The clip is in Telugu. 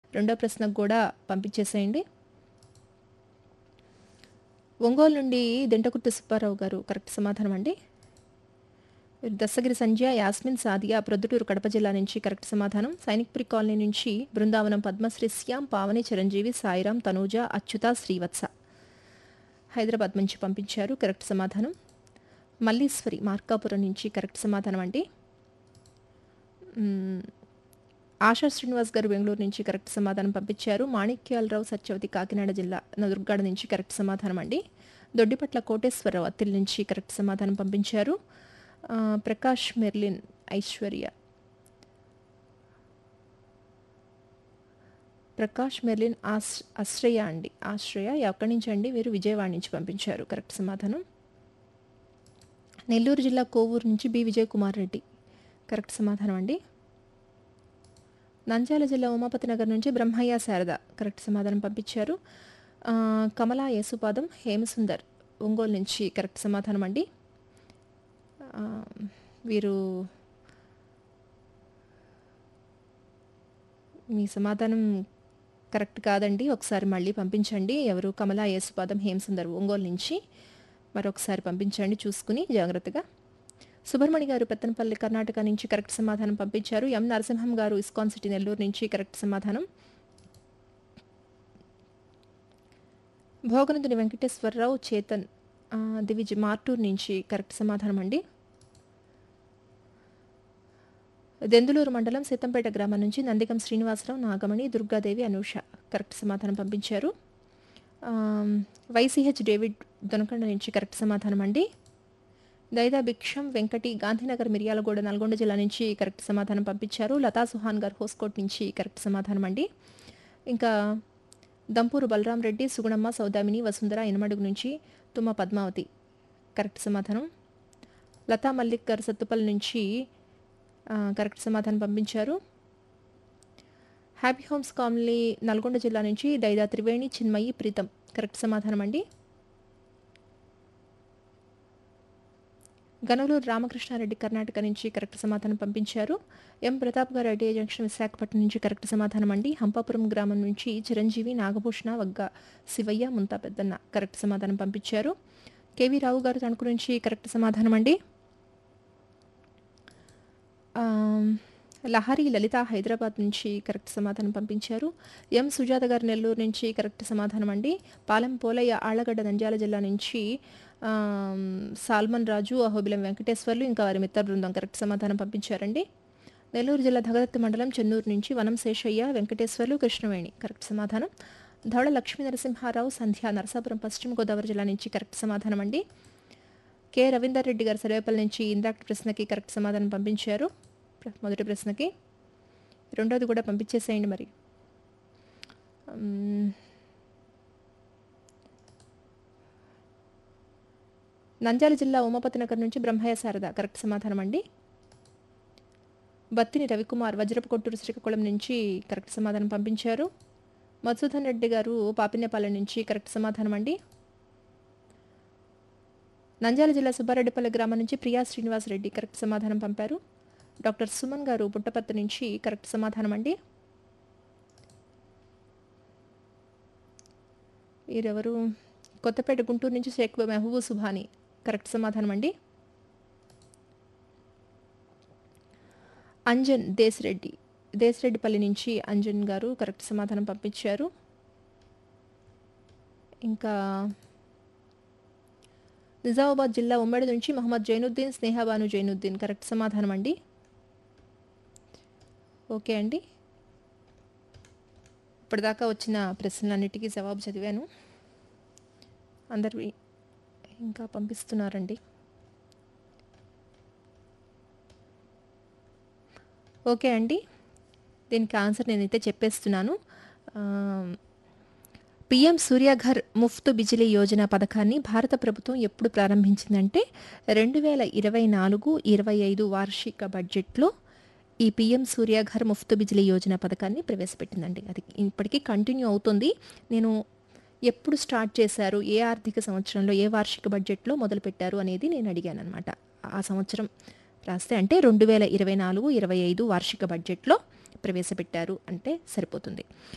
రెండో ప్రశ్నకు కూడా పంపించేసేయండి ఒంగోలు నుండి దింటకుర్తి సుబ్బారావు గారు కరెక్ట్ సమాధానం అండి దశగిరి సంధ్య యాస్మిన్ సాదియా ప్రొద్దుటూరు కడప జిల్లా నుంచి కరెక్ట్ సమాధానం సైనిక్పురి కాలనీ నుంచి బృందావనం పద్మశ్రీ శ్యామ్ పావని చిరంజీవి సాయిరాం తనూజ అచ్యుత శ్రీవత్స హైదరాబాద్ నుంచి పంపించారు కరెక్ట్ సమాధానం మల్లీశ్వరి మార్కాపురం నుంచి కరెక్ట్ సమాధానం అండి మ్మ్. ఆశా శ్రీనివాస్ గారు బెంగళూరు నుంచి కరెక్ట్ సమాధానం పంపించారు మాణిక్యాలరావు సత్యవతి కాకినాడ జిల్లా నదుర్గాడ నుంచి కరెక్ట్ సమాధానం అండి దొడ్డిపట్ల కోటేశ్వరరావు అత్తిలి నుంచి కరెక్ట్ సమాధానం పంపించారు ఆ, ప్రకాష్ మెర్లిన్ ఐశ్వర్య ప్రకాష్ మెర్లిన్ ఆశ్ ఆశ్రయ అండి ఆశ్రయ ఎక్కడి నుంచి అండి వీరు విజయవాడ నుంచి పంపించారు కరెక్ట్ సమాధానం నెల్లూరు జిల్లా కోవూరు నుంచి బి విజయ్ కుమార్ రెడ్డి కరెక్ట్ సమాధానం అండి నంద్యాల జిల్లా ఉమాపతి నగర్ నుంచి బ్రహ్మయ్య శారద కరెక్ట్ సమాధానం పంపించారు ఆ, కమలా యేసుపాదం హేమసుందర్ ఒంగోలు నుంచి కరెక్ట్ సమాధానం అండి ఆ, వీరు మీ సమాధానం కరెక్ట్ కాదండి ఒకసారి మళ్ళీ పంపించండి ఎవరు కమలా యేసుపాదం హేమసుందర్ ఒంగోలు నుంచి మరొకసారి పంపించండి చూసుకుని జాగ్రత్తగా సుబ్రహ్మణి గారు పెత్తనపల్లి కర్ణాటక నుంచి కరెక్ట్ సమాధానం పంపించారు ఎం నరసింహం గారు ఇస్కాన్ సిటీ నెల్లూరు నుంచి కరెక్ట్ సమాధానం భోగనందుని వెంకటేశ్వరరావు చేతన్ ఆ, దివిజ్ మార్టూర్ నుంచి కరెక్ట్ సమాధానం అండి దెందులూరు మండలం సీతంపేట గ్రామం నుంచి నందిగం శ్రీనివాసరావు నాగమణి దుర్గాదేవి అనూష కరెక్ట్ సమాధానం పంపించారు ఆమ్, వైసీహెచ్ డేవిడ్ దొనకొండ నుంచి కరెక్ట్ సమాధానం అండి దైదా భిక్షం వెంకటి గాంధీనగర్ మిర్యాలగూడ నల్గొండ జిల్లా నుంచి కరెక్ట్ సమాధానం పంపించారు లతా సుహాన్ గారు హోస్కోట్ నుంచి కరెక్ట్ సమాధానం అండి ఇంకా దంపూరు బలరాం రెడ్డి సుగుణమ్మ సౌదామిని వసుంధర ఇనమడుగు నుంచి తుమ్మ పద్మావతి కరెక్ట్ సమాధానం లతా మల్లిక్ గారు సత్తుపల్లి నుంచి ఆ, కరెక్ట్ సమాధానం పంపించారు హ్యాపీ హోమ్స్ కాలనీ నల్గొండ జిల్లా నుంచి దైదా త్రివేణి చిన్మయి ప్రీతం కరెక్ట్ సమాధానం అండి గనవలూరు రామకృష్ణారెడ్డి కర్ణాటక నుంచి కరెక్ట్ సమాధానం పంపించారు ఎం ప్రతాప్ గారు ఐటీఐ జంక్షన్ విశాఖపట్నం నుంచి కరెక్ట్ సమాధానం అండి హంపాపురం గ్రామం నుంచి చిరంజీవి నాగభూషణ వగ్గ శివయ్య ముంతా పెద్దన్న కరెక్ట్ సమాధానం పంపించారు కేవీ రావు గారు తణుకు నుంచి కరెక్ట్ సమాధానం అండి ఆమ్, లహరి లలిత హైదరాబాద్ నుంచి కరెక్ట్ సమాధానం పంపించారు ఎం సుజాత గారు నెల్లూరు నుంచి కరెక్ట్ సమాధానం అండి పాలెం పోలయ్య ఆళ్లగడ్డ నంద్యాల జిల్లా నుంచి ఆమ్, సాల్మన్ రాజు అహోబిలం వెంకటేశ్వర్లు ఇంకా వారి మిత్ర బృందం కరెక్ట్ సమాధానం పంపించారండి నెల్లూరు జిల్లా దగదత్తి మండలం చెన్నూరు నుంచి వనం శేషయ్య వెంకటేశ్వర్లు కృష్ణవేణి కరెక్ట్ సమాధానం ధవళ లక్ష్మీ నరసింహారావు సంధ్య నరసాపురం పశ్చిమ గోదావరి జిల్లా నుంచి కరెక్ట్ సమాధానం అండి కె రవీందర్ రెడ్డి గారు సర్వేపల్లి నుంచి ఇందాక ప్రశ్నకి కరెక్ట్ సమాధానం పంపించారు ప్ర- మొదటి ప్రశ్నకి రెండోది కూడా పంపించేసేయండి మరి మ్మ్. నంద్యాల జిల్లా ఉమాపతి నగర్ నుంచి బ్రహ్మయ్య శారద కరెక్ట్ సమాధానం అండి బత్తిని రవికుమార్ వజ్రపు కొట్టూరు శ్రీకాకుళం నుంచి కరెక్ట్ సమాధానం పంపించారు మధుసూదన్ రెడ్డి గారు పాపినేపాలెం నుంచి కరెక్ట్ సమాధానం అండి నంద్యాల జిల్లా సుబ్బారెడ్డిపల్లి గ్రామం నుంచి ప్రియా శ్రీనివాస్ రెడ్డి కరెక్ట్ సమాధానం పంపారు డాక్టర్ సుమన్ గారు పుట్టపర్తి నుంచి కరెక్ట్ సమాధానం అండి వీరెవరు కొత్తపేట గుంటూరు నుంచి షేక్ మెహబూబ్ సుభాని కరెక్ట్ సమాధానం అండి అంజన్ దేశరెడ్డి దేశరెడ్డిపల్లి నుంచి అంజన్ గారు కరెక్ట్ సమాధానం పంపించారు ఇంకా నిజామాబాద్ జిల్లా ఉమ్మడి నుంచి మహమ్మద్ జైనుద్దీన్ స్నేహబాను జైనుద్దీన్ కరెక్ట్ సమాధానం అండి ఓకే అండి ఇప్పటిదాకా వచ్చిన ప్రశ్నలన్నిటికీ జవాబు చదివాను అందరు ఇంకా పంపిస్తున్నారండి ఓకే అండి దీనికి ఆన్సర్ నేనైతే చెప్పేస్తున్నాను ఆ, పిఎం సూర్యఘర్ ముఫ్త్ బిజిలీ యోజన పథకాన్ని భారత ప్రభుత్వం ఎప్పుడు ప్రారంభించిందంటే రెండు వేల ఇరవై నాలుగు ఇరవై ఐదు వార్షిక బడ్జెట్లో ఈ పిఎం సూర్యఘర్ ముఫ్త్ బిజిలీ యోజన పథకాన్ని ప్రవేశపెట్టిందండి అది ఇప్పటికీ కంటిన్యూ అవుతుంది నేను ఎప్పుడు స్టార్ట్ చేశారు ఏ ఆర్థిక సంవత్సరంలో ఏ వార్షిక బడ్జెట్లో మొదలుపెట్టారు అనేది నేను అడిగాను అనమాట ఆ సంవత్సరం రాస్తే అంటే రెండు వేల ఇరవై నాలుగు ఇరవై ఐదు వార్షిక బడ్జెట్లో ప్రవేశపెట్టారు అంటే సరిపోతుంది